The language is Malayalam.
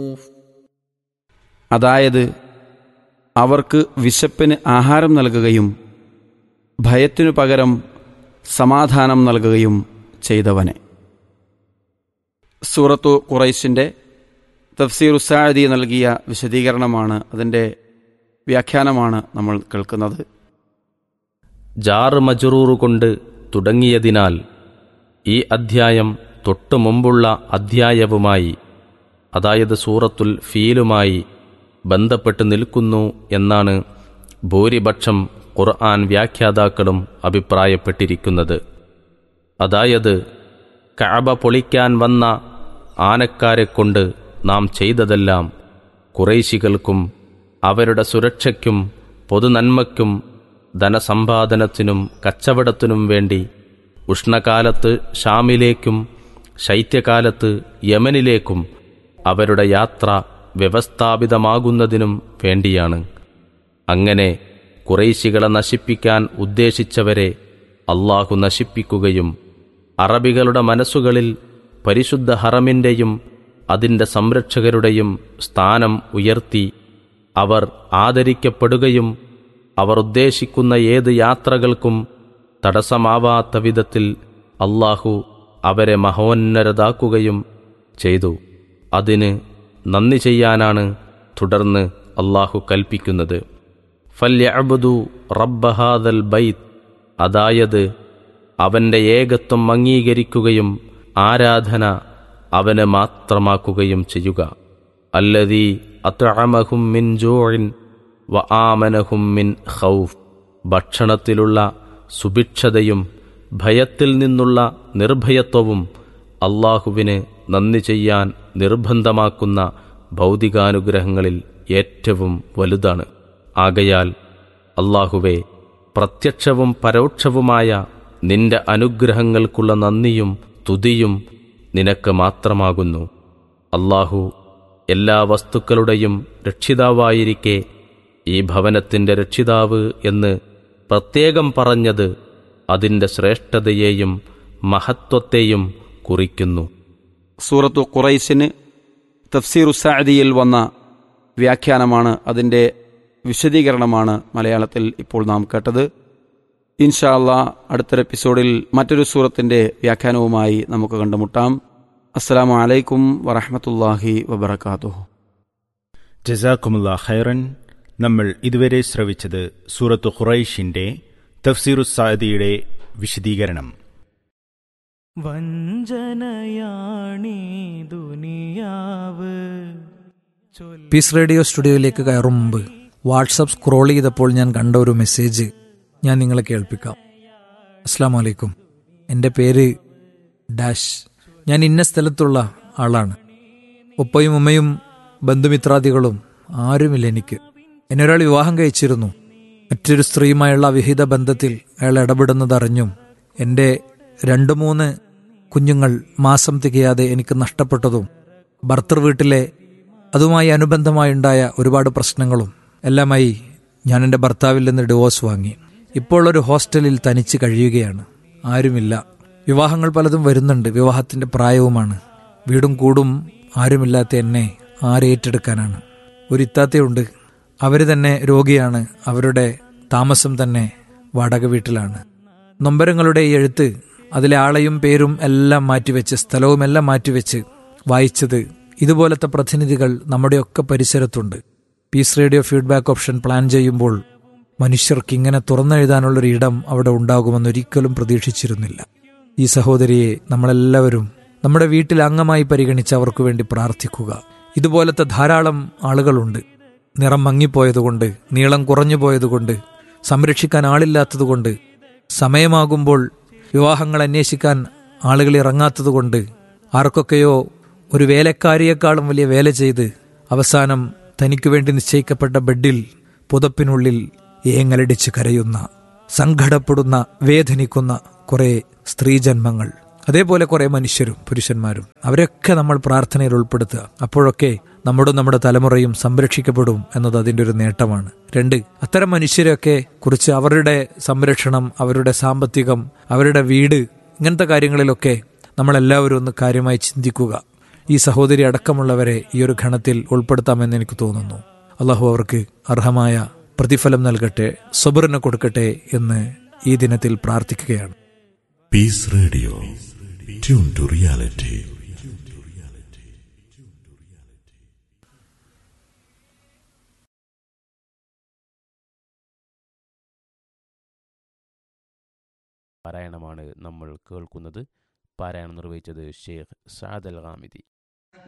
അതായത് അവർക്ക് വിശപ്പിന് ആഹാരം നൽകുകയും ഭയത്തിനു പകരം സമാധാനം നൽകുകയും ചെയ്തവനെ സൂറത്തു ഖുറൈശിൻ്റെ തഫ്സീർ ഉസാദി നൽകിയ വിശദീകരണമാണ് അതിൻ്റെ വ്യാഖ്യാനമാണ് നമ്മൾ കേൾക്കുന്നത് ജാർ മജറൂർ കൊണ്ട് തുടങ്ങിയതിനാൽ ഈ അധ്യായം തൊട്ടു മുമ്പുള്ള അധ്യായവുമായി അതായത് സൂറത്തുൽ ഫീലുമായി ബന്ധപ്പെട്ട് നിൽക്കുന്നു എന്നാണ് ഭൂരിപക്ഷം ഖുർആൻ വ്യാഖ്യാതാക്കളും അഭിപ്രായപ്പെട്ടിരിക്കുന്നത് അതായത് കഅബ പൊളിക്കാൻ വന്ന ആനക്കാരെക്കൊണ്ട് നാം ചെയ്തതെല്ലാം കുറേശികൾക്കും അവരുടെ സുരക്ഷയ്ക്കും പൊതുനന്മയ്ക്കും ധനസമ്പാദനത്തിനും കച്ചവടത്തിനും വേണ്ടി ഉഷ്ണകാലത്ത് ഷാമിലേക്കും ശൈത്യകാലത്ത് യമനിലേക്കും അവരുടെ യാത്ര വ്യവസ്ഥാപിതമാകുന്നതിനും വേണ്ടിയാണ് അങ്ങനെ കുറേശികളെ നശിപ്പിക്കാൻ ഉദ്ദേശിച്ചവരെ അള്ളാഹു നശിപ്പിക്കുകയും അറബികളുടെ മനസ്സുകളിൽ പരിശുദ്ധ ഹറമിൻ്റെയും അതിൻ്റെ സംരക്ഷകരുടെയും സ്ഥാനം ഉയർത്തി അവർ ആദരിക്കപ്പെടുകയും അവർ ഉദ്ദേശിക്കുന്ന ഏത് യാത്രകൾക്കും തടസ്സമാവാത്ത വിധത്തിൽ അള്ളാഹു അവരെ മഹോന്നരതാക്കുകയും ചെയ്തു അതിന് നന്ദി ചെയ്യാനാണ് തുടർന്ന് അള്ളാഹു കൽപ്പിക്കുന്നത് ഫല്യഅബുദു റബ്ബഹാദൽ ബൈത്ത് അതായത് അവൻ്റെ ഏകത്വം അംഗീകരിക്കുകയും ആരാധന അവന് മാത്രമാക്കുകയും ചെയ്യുക അല്ലതീ അത്അമഹും മിൻ ജോഴിൻ വ ആമനഹും മിൻ ഖൗഫ് ഭക്ഷണത്തിലുള്ള സുഭിക്ഷതയും ഭയത്തിൽ നിന്നുള്ള നിർഭയത്വവും അള്ളാഹുവിന് നന്ദി ചെയ്യാൻ നിർബന്ധമാക്കുന്ന ഭൗതികാനുഗ്രഹങ്ങളിൽ ഏറ്റവും വലുതാണ് ആകയാൽ അള്ളാഹുവെ പ്രത്യക്ഷവും പരോക്ഷവുമായ നിന്റെ അനുഗ്രഹങ്ങൾക്കുള്ള നന്ദിയും തുതിയും നിനക്ക് മാത്രമാകുന്നു അള്ളാഹു എല്ലാ വസ്തുക്കളുടെയും രക്ഷിതാവായിരിക്കെ ഈ ഭവനത്തിൻ്റെ രക്ഷിതാവ് എന്ന് പ്രത്യേകം പറഞ്ഞത് അതിൻ്റെ ശ്രേഷ്ഠതയെയും മഹത്വത്തെയും കുറിക്കുന്നു സൂറത്തു ഖുറൈശിന് തഫ്സീർ ഉസാദിയിൽ വന്ന വ്യാഖ്യാനമാണ് അതിൻ്റെ വിശദീകരണമാണ് മലയാളത്തിൽ ഇപ്പോൾ നാം കേട്ടത് ഇൻഷാ അള്ളാ അടുത്തൊരു എപ്പിസോഡിൽ മറ്റൊരു സൂറത്തിൻ്റെ വ്യാഖ്യാനവുമായി നമുക്ക് കണ്ടുമുട്ടാം അസ്സലാമു അലൈക്കും വറഹമത്തല്ലാഹി വബർക്കാത്തു ജസാക്കുമുള്ള ഖൈറൻ നമ്മൾ ഇതുവരെ ശ്രവിച്ചത് സൂറത്ത് ഖുറൈഷിന്റെ തഫ്സീറു സാദിയുടെ വിശദീകരണം വഞ്ചനയാണീ ദുനിയാവ് പീസ് റേഡിയോ സ്റ്റുഡിയോയിലേക്ക് കയറും മുമ്പ് വാട്സപ്പ് സ്ക്രോൾ ചെയ്തപ്പോൾ ഞാൻ കണ്ട ഒരു മെസ്സേജ് ഞാൻ നിങ്ങളെ കേൾപ്പിക്കാം അസ്സാം വലൈക്കും എൻ്റെ പേര് ഡാഷ് ഞാൻ ഇന്ന സ്ഥലത്തുള്ള ആളാണ് ഉപ്പയും ഉമ്മയും ബന്ധുമിത്രാദികളും ആരുമില്ല എനിക്ക് എന്നെ ഒരാൾ വിവാഹം കഴിച്ചിരുന്നു മറ്റൊരു സ്ത്രീയുമായുള്ള അവിഹിത ബന്ധത്തിൽ അയാൾ ഇടപെടുന്നതറിഞ്ഞും എൻ്റെ രണ്ട് മൂന്ന് കുഞ്ഞുങ്ങൾ മാസം തികയാതെ എനിക്ക് നഷ്ടപ്പെട്ടതും ഭർത്തൃ വീട്ടിലെ അതുമായി അനുബന്ധമായുണ്ടായ ഒരുപാട് പ്രശ്നങ്ങളും എല്ലാമായി ഞാൻ എൻ്റെ ഭർത്താവിൽ നിന്ന് ഡിവോഴ്സ് വാങ്ങി ഇപ്പോൾ ഒരു ഹോസ്റ്റലിൽ തനിച്ച് കഴിയുകയാണ് ആരുമില്ല വിവാഹങ്ങൾ പലതും വരുന്നുണ്ട് വിവാഹത്തിന്റെ പ്രായവുമാണ് വീടും കൂടും ആരുമില്ലാത്ത എന്നെ ആരേറ്റെടുക്കാനാണ് ഒരു ഇത്താത്തയുണ്ട് അവർ തന്നെ രോഗിയാണ് അവരുടെ താമസം തന്നെ വാടക വീട്ടിലാണ് നൊമ്പരങ്ങളുടെ ഈ എഴുത്ത് അതിലെ ആളെയും പേരും എല്ലാം മാറ്റിവെച്ച് സ്ഥലവും എല്ലാം മാറ്റിവെച്ച് വായിച്ചത് ഇതുപോലത്തെ പ്രതിനിധികൾ നമ്മുടെയൊക്കെ പരിസരത്തുണ്ട് peace radio feedback option plan ചെയ്യുമ്പോൾ മനുഷ്യർക്ക് ഇങ്ങനെ തുറന്നെഴുതാനുള്ളൊരു ഇടം അവിടെ ഉണ്ടാകുമെന്നൊരിക്കലും പ്രതീക്ഷിച്ചിരുന്നില്ല ഈ സഹോദരിയെ നമ്മളെല്ലാവരും നമ്മുടെ വീട്ടിൽ അംഗമായി പരിഗണിച്ച് അവർക്ക് വേണ്ടി പ്രാർത്ഥിക്കുക ഇതുപോലത്തെ ധാരാളം ആളുകളുണ്ട് നിറം മങ്ങിപ്പോയതുകൊണ്ട് നീളം കുറഞ്ഞു പോയതുകൊണ്ട് സംരക്ഷിക്കാൻ ആളില്ലാത്തതുകൊണ്ട് സമയമാകുമ്പോൾ വിവാഹങ്ങൾ അന്വേഷിക്കാൻ ആളുകൾ ഇറങ്ങാത്തതുകൊണ്ട് ആർക്കൊക്കെയോ ഒരു വേലക്കാരിയേക്കാളും വലിയ വേല ചെയ്ത് അവസാനം തനിക്കു വേണ്ടി നിശ്ചയിക്കപ്പെട്ട ബെഡിൽ പുതപ്പിനുള്ളിൽ ഏങ്ങലടിച്ച് കരയുന്ന സങ്കടപ്പെടുന്ന വേദനിക്കുന്ന കുറെ സ്ത്രീജന്മങ്ങൾ അതേപോലെ കുറെ മനുഷ്യരും പുരുഷന്മാരും അവരൊക്കെ നമ്മൾ പ്രാർത്ഥനയിൽ ഉൾപ്പെടുത്തുക അപ്പോഴൊക്കെ നമ്മുടെ നമ്മുടെ തലമുറയും സംരക്ഷിക്കപ്പെടും എന്നത് അതിൻ്റെ ഒരു നേട്ടമാണ് രണ്ട് അത്തരം മനുഷ്യരെയൊക്കെ കുറിച്ച് അവരുടെ സംരക്ഷണം അവരുടെ സാമ്പത്തികം അവരുടെ വീട് ഇങ്ങനത്തെ കാര്യങ്ങളിലൊക്കെ നമ്മളെല്ലാവരും ഒന്ന് കാര്യമായി ചിന്തിക്കുക ഈ സഹോദരി അടക്കമുള്ളവരെ ഈ ഒരു ഘണത്തിൽ ഉൾപ്പെടുത്താമെന്ന് എനിക്ക് തോന്നുന്നു അള്ളാഹു അവർക്ക് അർഹമായ പ്രതിഫലം നൽകട്ടെ സബറിന് കൊടുക്കട്ടെ എന്ന് ഈ ദിനത്തിൽ പ്രാർത്ഥിക്കുകയാണ് Peace Radio. Tune to reality. പാരായണമാണ് നമ്മൾ കേൾക്കുന്നത് പാരായണം നിർവഹിച്ചത് ഷെയ്ഖ് സാദ് അൽ ഹാമിദി